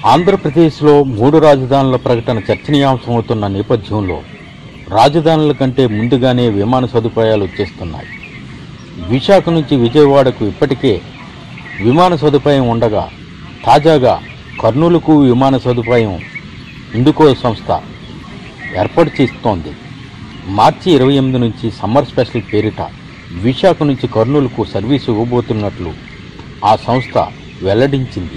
ఆంధ్రప్రదేశ్లో మూడు రాజధానుల ప్రకటన చర్చనీయాంశమవుతున్న నేపథ్యంలో రాజధానుల కంటే ముందుగానే విమాన సదుపాయాలు వచ్చేస్తున్నాయి విశాఖ నుంచి విజయవాడకు ఇప్పటికే విమాన సదుపాయం ఉండగా తాజాగా కర్నూలుకు విమాన సదుపాయం ఇండిగో సంస్థ ఏర్పాటు చేస్తోంది మార్చి ఇరవై ఎనిమిది నుంచి సమ్మర్ స్పెషల్ పేరిట విశాఖ నుంచి కర్నూలుకు సర్వీసు ఇవ్వబోతున్నట్లు ఆ సంస్థ వెల్లడించింది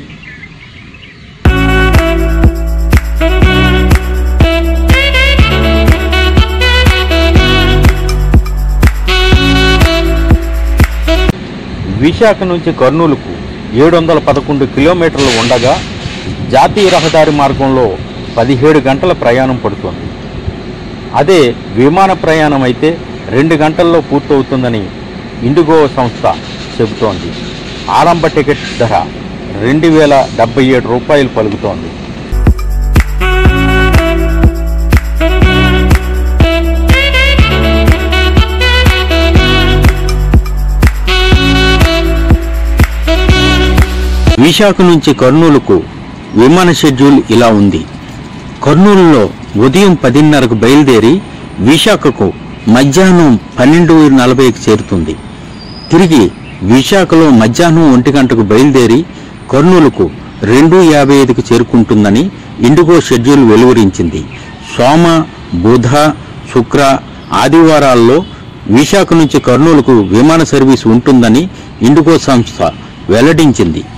విశాఖ నుంచి కర్నూలుకు ఏడు వందల పదకొండు కిలోమీటర్లు ఉండగా జాతీయ రహదారి మార్గంలో పదిహేడు గంటల ప్రయాణం పడుతుంది అదే విమాన ప్రయాణం అయితే రెండు గంటల్లో పూర్తవుతుందని ఇండిగో సంస్థ చెబుతోంది ఆరంభ టికెట్ ధర రెండు వేల డెబ్బై ఏడు రూపాయలు పలుకుతోంది విశాఖ నుంచి కర్నూలుకు విమాన షెడ్యూల్ ఇలా ఉంది కర్నూలులో ఉదయం పదిన్నరకు బయలుదేరి విశాఖకు మధ్యాహ్నం పన్నెండు నలభైకి చేరుతుంది తిరిగి విశాఖలో మధ్యాహ్నం ఒంటి గంటకు బయలుదేరి కర్నూలుకు రెండు యాభై ఐదుకు చేరుకుంటుందని ఇండిగో షెడ్యూల్ వెలువరించింది సోమ బుధ శుక్ర ఆదివారాల్లో విశాఖ నుంచి కర్నూలుకు విమాన సర్వీస్ ఉంటుందని ఇండిగో సంస్థ వెల్లడించింది